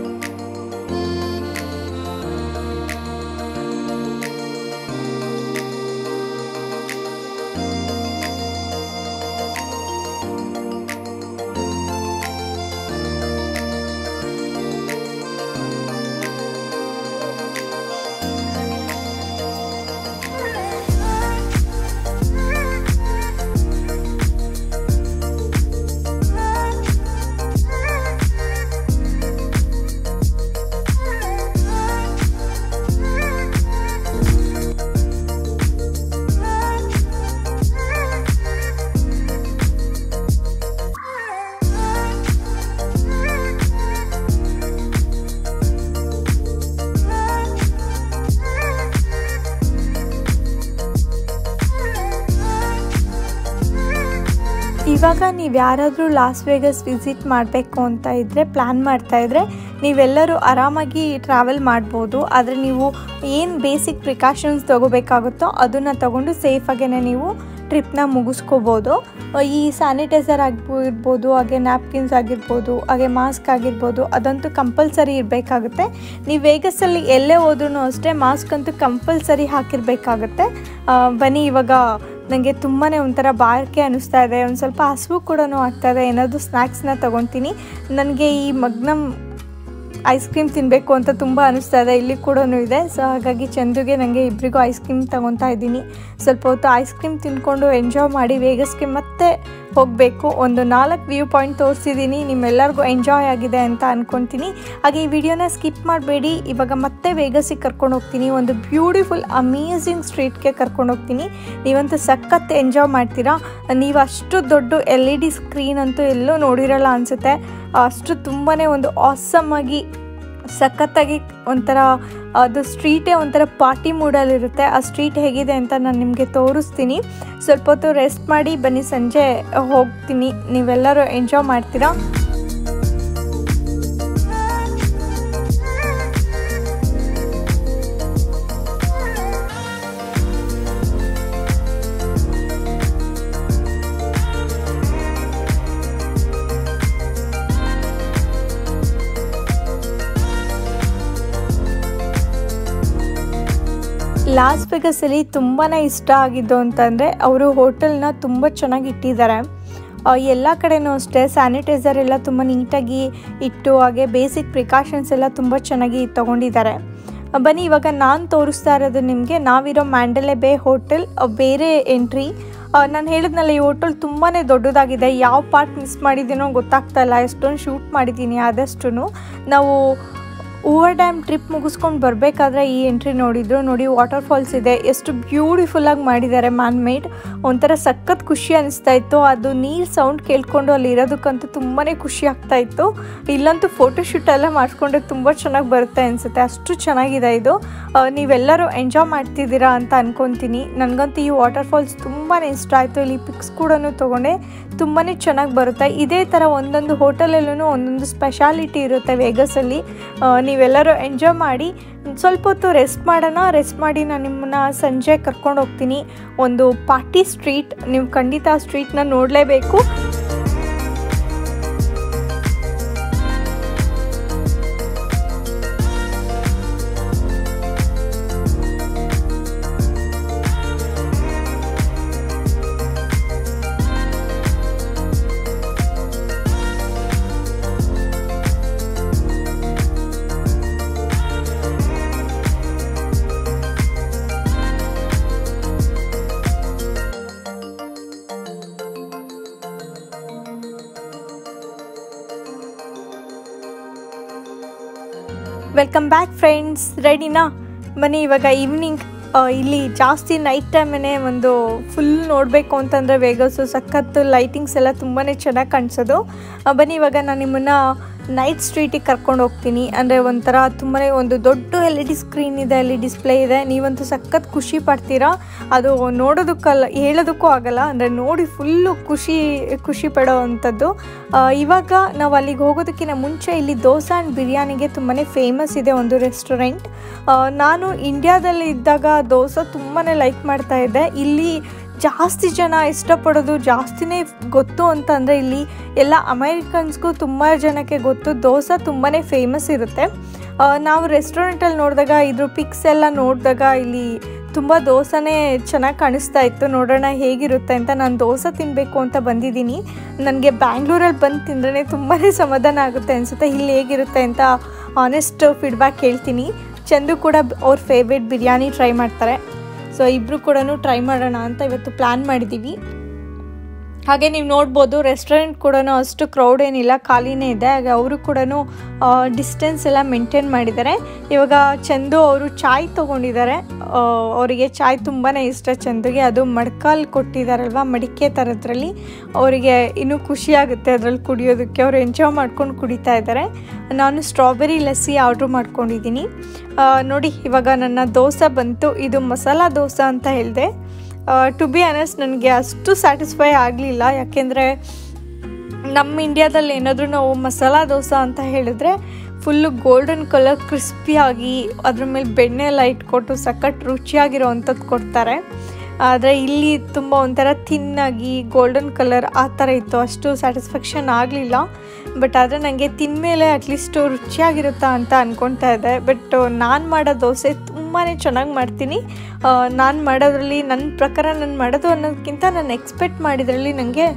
ಇವಾಗ ನೀವು ಯಾರಾದರೂ ಲಾಸ್ ವೇಗಸ್ ವಿಸಿಟ್ ಮಾಡಬೇಕು ಅಂತ ಇದ್ದರೆ ಪ್ಲ್ಯಾನ್ ಮಾಡ್ತಾ ಇದ್ದರೆ ನೀವೆಲ್ಲರೂ ಆರಾಮಾಗಿ ಟ್ರಾವೆಲ್ ಮಾಡ್ಬೋದು ಆದರೆ ನೀವು ಏನು ಬೇಸಿಕ್ ಪ್ರಿಕಾಷನ್ಸ್ ತೊಗೋಬೇಕಾಗುತ್ತೋ ಅದನ್ನು ತಗೊಂಡು ಸೇಫಾಗೇ ನೀವು ಟ್ರಿಪ್ನ ಮುಗಿಸ್ಕೋಬೋದು ಈ ಸ್ಯಾನಿಟೈಸರ್ ಆಗಿರ್ಬೋದು ಹಾಗೆ ನ್ಯಾಪ್ಕಿನ್ಸ್ ಆಗಿರ್ಬೋದು ಹಾಗೆ ಮಾಸ್ಕ್ ಆಗಿರ್ಬೋದು ಅದಂತೂ ಕಂಪಲ್ಸರಿ ಇರಬೇಕಾಗುತ್ತೆ ನೀವು ವೇಗಸಲ್ಲಿ ಎಲ್ಲೇ ಹೋದ್ರೂ ಅಷ್ಟೇ ಮಾಸ್ಕ್ ಅಂತೂ ಕಂಪಲ್ಸರಿ ಹಾಕಿರಬೇಕಾಗುತ್ತೆ ಬನ್ನಿ ಇವಾಗ ನನಗೆ ತುಂಬಾ ಒಂಥರ ಬಾರಿಕೆ ಅನ್ನಿಸ್ತಾ ಇದೆ ಒಂದು ಸ್ವಲ್ಪ ಹಸಿವು ಕೂಡ ಆಗ್ತಾ ಇದೆ ಏನಾದರೂ ಸ್ನ್ಯಾಕ್ಸ್ನ ತೊಗೊತೀನಿ ನನಗೆ ಈ ಮಗ್ನಮ್ ಐಸ್ ಕ್ರೀಮ್ ತಿನ್ನಬೇಕು ಅಂತ ತುಂಬ ಅನಿಸ್ತಾ ಇದೆ ಇಲ್ಲಿ ಕೂಡ ಇದೆ ಸೊ ಹಾಗಾಗಿ ಚಂದುಗೆ ನನಗೆ ಇಬ್ಬರಿಗೂ ಐಸ್ ಕ್ರೀಮ್ ತೊಗೊತಾ ಇದ್ದೀನಿ ಸ್ವಲ್ಪ ಹೊತ್ತು ಐಸ್ ಕ್ರೀಮ್ ತಿನ್ಕೊಂಡು ಎಂಜಾಯ್ ಮಾಡಿ ವೇಗಸ್ಗೆ ಮತ್ತೆ ಹೋಗಬೇಕು ಒಂದು ನಾಲ್ಕು ವ್ಯೂ ಪಾಯಿಂಟ್ ತೋರಿಸಿದ್ದೀನಿ ನಿಮ್ಮೆಲ್ಲರಿಗೂ ಎಂಜಾಯ್ ಆಗಿದೆ ಅಂತ ಅಂದ್ಕೊತೀನಿ ಹಾಗೆ ಈ ವಿಡಿಯೋನ ಸ್ಕಿಪ್ ಮಾಡಬೇಡಿ ಇವಾಗ ಮತ್ತೆ ವೇಗಸಿಗೆ ಕರ್ಕೊಂಡು ಹೋಗ್ತೀನಿ ಒಂದು ಬ್ಯೂಟಿಫುಲ್ ಅಮೇಝಿಂಗ್ ಸ್ಟ್ರೀಟ್ಗೆ ಕರ್ಕೊಂಡು ಹೋಗ್ತೀನಿ ನೀವಂತೂ ಸಖತ್ ಎಂಜಾಯ್ ಮಾಡ್ತೀರಾ ನೀವು ಅಷ್ಟು ದೊಡ್ಡ ಎಲ್ ಇ ಡಿ ಸ್ಕ್ರೀನ್ ಅಂತೂ ಎಲ್ಲೂ ನೋಡಿರಲ್ಲ ಅನಿಸುತ್ತೆ ಅಷ್ಟು ತುಂಬಾ ಒಂದು ಆಸಮ್ ಆಗಿ ಸಖತ್ತಾಗಿ ಒಂಥರ ಅದು ಸ್ಟ್ರೀಟೇ ಒಂಥರ ಪಾರ್ಟಿ ಮೂಡಲ್ಲಿರುತ್ತೆ ಆ ಸ್ಟ್ರೀಟ್ ಹೇಗಿದೆ ಅಂತ ನಾನು ನಿಮಗೆ ತೋರಿಸ್ತೀನಿ ಸ್ವಲ್ಪ ಹೊತ್ತು ರೆಸ್ಟ್ ಮಾಡಿ ಬನ್ನಿ ಸಂಜೆ ಹೋಗ್ತೀನಿ ನೀವೆಲ್ಲರೂ ಎಂಜಾಯ್ ಮಾಡ್ತೀರಾ ಲಾಸ್ ವೆಗಸಲ್ಲಿ ತುಂಬಾ ಇಷ್ಟ ಆಗಿದ್ದು ಅಂತಂದರೆ ಅವರು ಹೋಟೆಲ್ನ ತುಂಬ ಚೆನ್ನಾಗಿ ಇಟ್ಟಿದ್ದಾರೆ ಎಲ್ಲ ಕಡೆನೂ ಅಷ್ಟೇ ಸ್ಯಾನಿಟೈಸರ್ ಎಲ್ಲ ತುಂಬ ನೀಟಾಗಿ ಇಟ್ಟು ಹಾಗೆ ಬೇಸಿಕ್ ಪ್ರಿಕಾಷನ್ಸ್ ಎಲ್ಲ ತುಂಬ ಚೆನ್ನಾಗಿ ತೊಗೊಂಡಿದ್ದಾರೆ ಬನ್ನಿ ಇವಾಗ ನಾನು ತೋರಿಸ್ತಾ ಇರೋದು ನಿಮಗೆ ನಾವಿರೋ ಮ್ಯಾಂಡಲೆ ಬೇ ಹೋಟೆಲ್ ಬೇರೆ ಎಂಟ್ರಿ ನಾನು ಹೇಳಿದ್ನಲ್ಲ ಈ ಹೋಟೆಲ್ ತುಂಬಾ ದೊಡ್ಡದಾಗಿದೆ ಯಾವ ಪಾರ್ಟ್ ಮಿಸ್ ಮಾಡಿದ್ದೀನೋ ಗೊತ್ತಾಗ್ತಾ ಇಲ್ಲ ಎಷ್ಟೊಂದು ಶೂಟ್ ಮಾಡಿದ್ದೀನಿ ಆದಷ್ಟು ನಾವು ಓವರ್ ಡ್ಯಾಮ್ ಟ್ರಿಪ್ ಮುಗಿಸ್ಕೊಂಡು ಬರಬೇಕಾದ್ರೆ ಈ ಎಂಟ್ರಿ ನೋಡಿದ್ರು ನೋಡಿ ವಾಟರ್ ಫಾಲ್ಸ್ ಇದೆ ಎಷ್ಟು ಬ್ಯೂಟಿಫುಲ್ಲಾಗಿ ಮಾಡಿದ್ದಾರೆ ಮ್ಯಾನ್ ಮೇಡ್ ಒಂಥರ ಸಖತ್ ಖುಷಿ ಅನಿಸ್ತಾ ಇತ್ತು ಅದು ನೀರು ಸೌಂಡ್ ಕೇಳ್ಕೊಂಡು ಅಲ್ಲಿ ಇರೋದಕ್ಕಂತೂ ತುಂಬಾ ಖುಷಿ ಆಗ್ತಾ ಇತ್ತು ಇಲ್ಲಂತೂ ಫೋಟೋಶೂಟ್ ಎಲ್ಲ ಮಾಡಿಸ್ಕೊಂಡ್ರೆ ತುಂಬ ಚೆನ್ನಾಗಿ ಬರುತ್ತೆ ಅನಿಸುತ್ತೆ ಅಷ್ಟು ಚೆನ್ನಾಗಿದೆ ಇದು ನೀವೆಲ್ಲರೂ ಎಂಜಾಯ್ ಮಾಡ್ತಿದ್ದೀರಾ ಅಂತ ಅನ್ಕೊತೀನಿ ನನಗಂತೂ ಈ ವಾಟರ್ ಫಾಲ್ಸ್ ತುಂಬಾ ಇಷ್ಟ ಆಯಿತು ಇಲ್ಲಿ ಪಿಕ್ಸ್ ಕೂಡ ತೊಗೊಂಡೆ ತುಂಬಾ ಚೆನ್ನಾಗಿ ಬರುತ್ತೆ ಇದೇ ಥರ ಒಂದೊಂದು ಹೋಟೆಲಲ್ಲೂ ಒಂದೊಂದು ಸ್ಪೆಷಾಲಿಟಿ ಇರುತ್ತೆ ವೇಗಸಲ್ಲಿ ನೀವೆಲ್ಲರೂ ಎಂಜಾಯ್ ಮಾಡಿ ಸ್ವಲ್ಪ ಹೊತ್ತು ರೆಸ್ಟ್ ಮಾಡೋಣ ರೆಸ್ಟ್ ಮಾಡಿ ನಾನು ನಿಮ್ಮನ್ನ ಸಂಜೆ ಕರ್ಕೊಂಡು ಹೋಗ್ತೀನಿ ಒಂದು ಪಾರ್ಟಿ ಸ್ಟ್ರೀಟ್ ನೀವು ಖಂಡಿತ ಆ ಸ್ಟ್ರೀಟ್ನ ನೋಡಲೇಬೇಕು ವೆಲ್ಕಮ್ ಬ್ಯಾಕ್ ಫ್ರೆಂಡ್ಸ್ ರೆಡಿನಾ ಬನ್ನಿ ಇವಾಗ ಈವ್ನಿಂಗ್ ಇಲ್ಲಿ ಜಾಸ್ತಿ ನೈಟ್ ಟೈಮೇ ಒಂದು ಫುಲ್ ನೋಡಬೇಕು ಅಂತಂದರೆ ವೇಗಸು ಸಖತ್ತು ಲೈಟಿಂಗ್ಸ್ ಎಲ್ಲ ತುಂಬಾ ಚೆನ್ನಾಗಿ ಕಾಣಿಸೋದು ಬನ್ನಿ ಇವಾಗ ನಾನು ನಿಮ್ಮನ್ನು ನೈಟ್ ಸ್ಟ್ರೀಟಿಗೆ ಕರ್ಕೊಂಡು ಹೋಗ್ತೀನಿ ಅಂದರೆ ಒಂಥರ ತುಂಬಾ ಒಂದು ದೊಡ್ಡ ಎಲ್ ಇ ಡಿ ಸ್ಕ್ರೀನ್ ಇದೆ ಅಲ್ಲಿ ಡಿಸ್ಪ್ಲೇ ಇದೆ ನೀವಂತೂ ಸಖತ್ ಖುಷಿ ಪಡ್ತೀರಾ ಅದು ನೋಡೋದಕ್ಕಲ್ಲ ಹೇಳೋದಕ್ಕೂ ಆಗಲ್ಲ ಅಂದರೆ ನೋಡಿ ಫುಲ್ಲು ಖುಷಿ ಖುಷಿ ಪಡೋ ಅಂಥದ್ದು ಆ, ಇವಾಗ ನಾವು ಅಲ್ಲಿಗೆ ಹೋಗೋದಕ್ಕಿಂತ ಮುಂಚೆ ಇಲ್ಲಿ ದೋಸೆ ಆ್ಯಂಡ್ ಬಿರಿಯಾನಿಗೆ ತುಂಬಾ ಫೇಮಸ್ ಇದೆ ಒಂದು ರೆಸ್ಟೋರೆಂಟ್ ನಾನು ಇಂಡಿಯಾದಲ್ಲಿ ಇದ್ದಾಗ ದೋಸೆ ತುಂಬಾ ಲೈಕ್ ಮಾಡ್ತಾ ಇದ್ದೆ ಇಲ್ಲಿ ಜಾಸ್ತಿ ಜನ ಇಷ್ಟಪಡೋದು ಜಾಸ್ತಿನೇ ಗೊತ್ತು ಅಂತಂದರೆ ಇಲ್ಲಿ ಎಲ್ಲ ಅಮೇರಿಕನ್ಸ್ಗೂ ತುಂಬ ಜನಕ್ಕೆ ಗೊತ್ತು ದೋಸೆ ತುಂಬಾ ಫೇಮಸ್ ಇರುತ್ತೆ ಆ, ನಾವು ರೆಸ್ಟೋರೆಂಟಲ್ಲಿ ನೋಡಿದಾಗ ಇದ್ರ ಪಿಕ್ಸ್ ಎಲ್ಲ ನೋಡಿದಾಗ ಇಲ್ಲಿ ತುಂಬ ದೋಸೆನೇ ಚೆನ್ನಾಗಿ ಕಾಣಿಸ್ತಾ ಇತ್ತು ನೋಡೋಣ ಹೇಗಿರುತ್ತೆ ಅಂತ ನಾನು ದೋಸೆ ತಿನ್ನಬೇಕು ಅಂತ ಬಂದಿದ್ದೀನಿ ನನಗೆ ಬ್ಯಾಂಗ್ಳೂರಲ್ಲಿ ಬಂದು ತಿಂದ್ರೆ ತುಂಬಾ ಸಮಾಧಾನ ಆಗುತ್ತೆ ಅನಿಸುತ್ತೆ ಇಲ್ಲಿ ಹೇಗಿರುತ್ತೆ ಅಂತ ಆನೆಸ್ಟ್ ಫೀಡ್ಬ್ಯಾಕ್ ಹೇಳ್ತೀನಿ ಚಂದು ಕೂಡ ಅವ್ರ ಫೇವ್ರೇಟ್ ಬಿರಿಯಾನಿ ಟ್ರೈ ಮಾಡ್ತಾರೆ ಸೊ ಇಬ್ಬರು ಕೂಡ ಟ್ರೈ ಮಾಡೋಣ ಅಂತ ಇವತ್ತು ಪ್ಲ್ಯಾನ್ ಮಾಡಿದ್ದೀವಿ ಹಾಗೆ ನೀವು ನೋಡ್ಬೋದು ರೆಸ್ಟೋರೆಂಟ್ ಕೂಡ ಅಷ್ಟು ಕ್ರೌಡ್ ಏನಿಲ್ಲ ಖಾಲಿನೇ ಇದೆ ಹಾಗೆ ಅವರು ಕೂಡ ಡಿಸ್ಟೆನ್ಸ್ ಎಲ್ಲ ಮೇಂಟೈನ್ ಮಾಡಿದ್ದಾರೆ ಇವಾಗ ಚಂದು ಅವರು ಚಾಯ್ ತೊಗೊಂಡಿದ್ದಾರೆ ಆ, ಅವರಿಗೆ ಚಾಯ್ ತುಂಬಾ ಇಷ್ಟ ಚಂದುಗೆ ಅದು ಮಡ್ಕಾಲ್ ಕೊಟ್ಟಿದ್ದಾರಲ್ವ ಮಡಿಕೆ ಥರದ್ರಲ್ಲಿ ಅವರಿಗೆ ಇನ್ನೂ ಖುಷಿ ಆಗುತ್ತೆ ಅದರಲ್ಲಿ ಕುಡಿಯೋದಕ್ಕೆ ಅವರು ಎಂಜಾಯ್ ಮಾಡ್ಕೊಂಡು ಕುಡಿತಾ ಇದ್ದಾರೆ ನಾನು ಸ್ಟ್ರಾಬೆರಿ ಲಸ್ಸಿ ಆರ್ಡ್ರ್ ಮಾಡ್ಕೊಂಡಿದ್ದೀನಿ ಆ, ನೋಡಿ ಇವಾಗ ನನ್ನ ದೋಸೆ ಬಂತು ಇದು ಮಸಾಲ ದೋಸೆ ಅಂತ ಹೇಳಿದೆ ಟು ಬಿ ಅನೆಸ್ಟ್ ನನಗೆ ಅಷ್ಟು ಸ್ಯಾಟಿಸ್ಫೈ ಆಗಲಿಲ್ಲ ಯಾಕೆಂದರೆ ನಮ್ಮ ಇಂಡಿಯಾದಲ್ಲಿ ಏನಾದರೂ ನಾವು ಮಸಾಲ ದೋಸೆ ಅಂತ ಹೇಳಿದ್ರೆ ಫುಲ್ಲು ಗೋಲ್ಡನ್ ಕಲರ್ ಕ್ರಿಸ್ಪಿಯಾಗಿ ಅದ್ರ ಮೇಲೆ ಬೆಣ್ಣೆ ಎಲ್ಲ ಇಟ್ಕೊಟ್ಟು ಸಖತ್ ರುಚಿಯಾಗಿರೋ ಅಂಥದ್ದು ಕೊಡ್ತಾರೆ ಆದರೆ ಇಲ್ಲಿ ತುಂಬ ಒಂಥರ ಥಿನ್ನಾಗಿ ಗೋಲ್ಡನ್ ಕಲರ್ ಆ ಥರ ಇತ್ತು ಅಷ್ಟು ಸ್ಯಾಟಿಸ್ಫ್ಯಾಕ್ಷನ್ ಆಗಲಿಲ್ಲ ಬಟ್ ಆದರೆ ನನಗೆ ತಿಂದಮೇಲೆ ಅಟ್ಲೀಸ್ಟು ರುಚಿಯಾಗಿರುತ್ತಾ ಅಂತ ಅಂದ್ಕೊತಾ ಇದ್ದೆ ಬಟ್ ನಾನು ಮಾಡೋ ದೋಸೆ ತುಂಬಾ ಚೆನ್ನಾಗಿ ಮಾಡ್ತೀನಿ ನಾನು ಮಾಡೋದ್ರಲ್ಲಿ ನನ್ನ ಪ್ರಕಾರ ನಾನು ಮಾಡೋದು ಅನ್ನೋದಕ್ಕಿಂತ ನಾನು ಎಕ್ಸ್ಪೆಕ್ಟ್ ಮಾಡಿದ್ರಲ್ಲಿ ನನಗೆ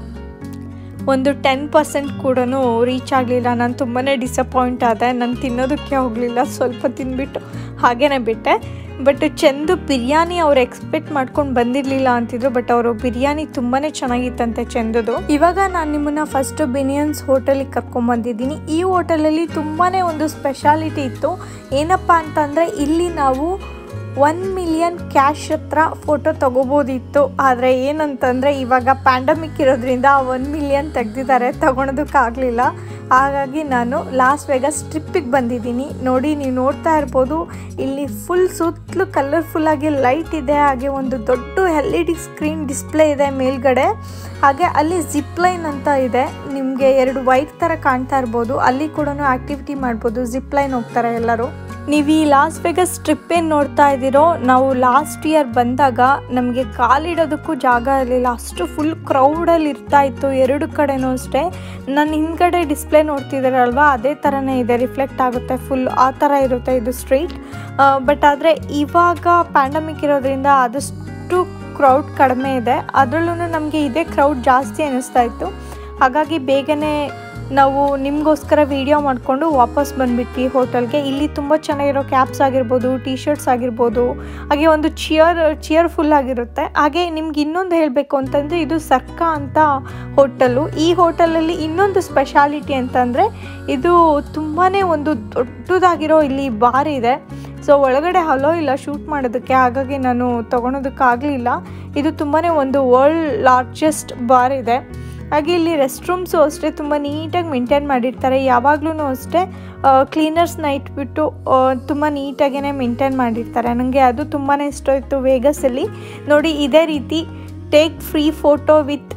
ಒಂದು ಟೆನ್ ಪರ್ಸೆಂಟ್ ಕೂಡ ರೀಚ್ ಆಗಲಿಲ್ಲ ನಾನು ತುಂಬಾ ಡಿಸಪಾಯಿಂಟ್ ಆದೆ ನಾನು ತಿನ್ನೋದಕ್ಕೆ ಹೋಗಲಿಲ್ಲ ಸ್ವಲ್ಪ ತಿಂದ್ಬಿಟ್ಟು ಹಾಗೇನೆ ಬಿಟ್ಟೆ ಬಟ್ ಚಂದು ಬಿರಿಯಾನಿ ಅವ್ರು ಎಕ್ಸ್ಪೆಕ್ಟ್ ಮಾಡ್ಕೊಂಡು ಬಂದಿರಲಿಲ್ಲ ಅಂತಿದ್ರು ಬಟ್ ಅವರು ಬಿರಿಯಾನಿ ತುಂಬಾ ಚೆನ್ನಾಗಿತ್ತಂತೆ ಚಂದುದು ಇವಾಗ ನಾನು ನಿಮ್ಮನ್ನ ಫಸ್ಟ್ ಬಿನಿಯನ್ಸ್ ಹೋಟೆಲಿಗೆ ಕರ್ಕೊಂಬಂದಿದ್ದೀನಿ ಈ ಹೋಟೆಲಲ್ಲಿ ತುಂಬಾ ಒಂದು ಸ್ಪೆಷಾಲಿಟಿ ಇತ್ತು ಏನಪ್ಪ ಅಂತಂದರೆ ಇಲ್ಲಿ ನಾವು ಒನ್ ಮಿಲಿಯನ್ ಕ್ಯಾಶ್ ಹತ್ರ ಫೋಟೋ ತಗೋಬೋದಿತ್ತು ಆದರೆ ಏನಂತಂದರೆ ಇವಾಗ ಪ್ಯಾಂಡಮಿಕ್ ಇರೋದ್ರಿಂದ ಒನ್ ಮಿಲಿಯನ್ ತೆಗ್ದಿದ್ದಾರೆ ತಗೊಳೋದಕ್ಕಾಗಲಿಲ್ಲ ಹಾಗಾಗಿ ನಾನು ಲಾಸ್ ವೆಗಸ್ ಟ್ರಿಪ್ಪಿಗೆ ಬಂದಿದ್ದೀನಿ ನೋಡಿ ನೀವು ನೋಡ್ತಾ ಇರ್ಬೋದು ಇಲ್ಲಿ ಫುಲ್ ಸುತ್ತಲೂ ಕಲರ್ಫುಲ್ಲಾಗಿ ಲೈಟ್ ಇದೆ ಹಾಗೆ ಒಂದು ದೊಡ್ಡ L E D screen display ಇದೆ ಮೇಲ್ಗಡೆ ಹಾಗೆ ಅಲ್ಲಿ ಜಿಪ್ ಲೈನ್ ಅಂತ ಇದೆ ನಿಮಗೆ ಎರಡು ವೈಟ್ ಥರ ಕಾಣ್ತಾ ಇರ್ಬೋದು ಅಲ್ಲಿ ಕೂಡ ಆ್ಯಕ್ಟಿವಿಟಿ ಮಾಡ್ಬೋದು ಜಿಪ್ ಲೈನ್ ಹೋಗ್ತಾರೆ ಎಲ್ಲರೂ ನೀವು ಈ ಲಾಸ್ ವೆಗಸ್ ಟ್ರಿಪ್ ಏನು ನೋಡ್ತಾ ಇದ್ದೀರೋ ನಾವು ಲಾಸ್ಟ್ ಇಯರ್ ಬಂದಾಗ ನಮಗೆ ಕಾಲಿಡೋದಕ್ಕೂ ಜಾಗ ಇರಲಿಲ್ಲ ಅಷ್ಟು ಫುಲ್ ಕ್ರೌಡಲ್ಲಿ ಇರ್ತಾ ಇತ್ತು ಎರಡು ಕಡೆನೂ ಅಷ್ಟೇ ನನ್ನ ಹಿಂದ್ಗಡೆ ಡಿಸ್ಪ್ಲೇ ನೋಡ್ತಿದ್ದೀರಲ್ವಾ ಅದೇ ಥರನೇ ಇದೆ ರಿಫ್ಲೆಕ್ಟ್ ಆಗುತ್ತೆ ಫುಲ್ ಆ ಥರ ಇರುತ್ತೆ ಇದು ಸ್ಟ್ರೀಟ್ ಬಟ್ ಆದರೆ ಇವಾಗ ಪ್ಯಾಂಡಮಿಕ್ ಇರೋದ್ರಿಂದ ಆದಷ್ಟು ಕ್ರೌಡ್ ಕಡಿಮೆ ಇದೆ ಅದರಲ್ಲೂ ನಮಗೆ ಇದೇ ಕ್ರೌಡ್ ಜಾಸ್ತಿ ಅನ್ನಿಸ್ತಾ ಇತ್ತು ಹಾಗಾಗಿ ಬೇಗನೆ ನಾವು ನಿಮಗೋಸ್ಕರ ವಿಡಿಯೋ ಮಾಡಿಕೊಂಡು ವಾಪಸ್ ಬಂದುಬಿಟ್ವಿ ಹೋಟೆಲ್ಗೆ ಇಲ್ಲಿ ತುಂಬ ಚೆನ್ನಾಗಿರೋ ಕ್ಯಾಪ್ಸ್ ಆಗಿರ್ಬೋದು ಟಿ ಶರ್ಟ್ಸ್ ಆಗಿರ್ಬೋದು ಹಾಗೆ ಒಂದು ಚಿಯರ್ ಚಿಯರ್ಫುಲ್ ಆಗಿರುತ್ತೆ ಹಾಗೆ ನಿಮ್ಗೆ ಇನ್ನೊಂದು ಹೇಳಬೇಕು ಅಂತಂದರೆ ಇದು ಸರ್ಕಾ ಅಂತ ಹೋಟೆಲು ಈ ಹೋಟೆಲಲ್ಲಿ ಇನ್ನೊಂದು ಸ್ಪೆಷಾಲಿಟಿ ಅಂತಂದರೆ ಇದು ತುಂಬಾ ಒಂದು ದೊಡ್ಡದಾಗಿರೋ ಇಲ್ಲಿ ಬಾರ್ ಇದೆ ಸೊ ಒಳಗಡೆ ಹಲೋ ಇಲ್ಲ ಶೂಟ್ ಮಾಡೋದಕ್ಕೆ ಹಾಗಾಗಿ ನಾನು ತೊಗೊಳೋದಕ್ಕಾಗಲಿಲ್ಲ ಇದು ತುಂಬಾ ಒಂದು ವರ್ಲ್ಡ್ ಲಾರ್ಜೆಸ್ಟ್ ಬಾರ್ ಇದೆ ಹಾಗೆ ಇಲ್ಲಿ ರೆಸ್ಟ್ ರೂಮ್ಸು ಅಷ್ಟೇ ತುಂಬ ನೀಟಾಗಿ ಮೇಂಟೈನ್ ಮಾಡಿರ್ತಾರೆ ಯಾವಾಗಲೂ ಅಷ್ಟೇ ಕ್ಲೀನರ್ಸ್ನ ಇಟ್ಬಿಟ್ಟು ತುಂಬ ನೀಟಾಗೇ ಮೇಂಟೈನ್ ಮಾಡಿರ್ತಾರೆ ನನಗೆ ಅದು ತುಂಬಾ ಇಷ್ಟ ಇತ್ತು ವೇಗಸಲ್ಲಿ ನೋಡಿ ಇದೇ ರೀತಿ take free photo with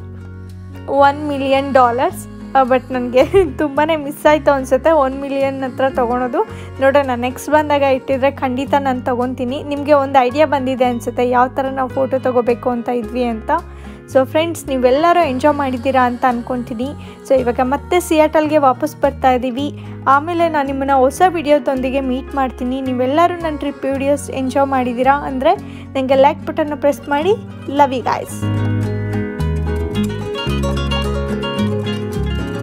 one million dollars but ನನಗೆ ತುಂಬಾ ಮಿಸ್ ಆಯಿತು ಅನಿಸುತ್ತೆ ಒನ್ ಮಿಲಿಯನ್ ಹತ್ರ ತೊಗೊಳೋದು ನೋಡೋಣ ನೆಕ್ಸ್ಟ್ ಬಂದಾಗ ಇಟ್ಟಿದ್ರೆ ಖಂಡಿತ ನಾನು ತೊಗೊತೀನಿ ನಿಮಗೆ ಒಂದು ಐಡಿಯಾ ಬಂದಿದೆ ಅನಿಸುತ್ತೆ ಯಾವ ಥರ ನಾವು ಫೋಟೋ ತೊಗೋಬೇಕು ಅಂತ ಇದ್ವಿ ಅಂತ ಸೊ ಫ್ರೆಂಡ್ಸ್ ನೀವೆಲ್ಲರೂ ಎಂಜಾಯ್ ಮಾಡಿದ್ದೀರಾ ಅಂತ ಅಂದ್ಕೊತೀನಿ ಸೊ ಇವಾಗ ಮತ್ತೆ ಸಿಯಾಟಲ್ಗೆ ವಾಪಸ್ ಬರ್ತಾ ಇದ್ದೀವಿ ಆಮೇಲೆ ನಾನು ನಿಮ್ಮನ್ನು ಹೊಸ ವಿಡಿಯೋದೊಂದಿಗೆ ಮೀಟ್ ಮಾಡ್ತೀನಿ ನೀವೆಲ್ಲರೂ ನನ್ನ ಟ್ರಿಪ್ ವಿಡಿಯೋಸ್ ಎಂಜಾಯ್ ಮಾಡಿದ್ದೀರಾ ಅಂದರೆ ನನಗೆ ಲೈಕ್ ಬಟನ್ನ ಪ್ರೆಸ್ ಮಾಡಿ ಲವ್ ಯು ಗಾಯ್ಸ್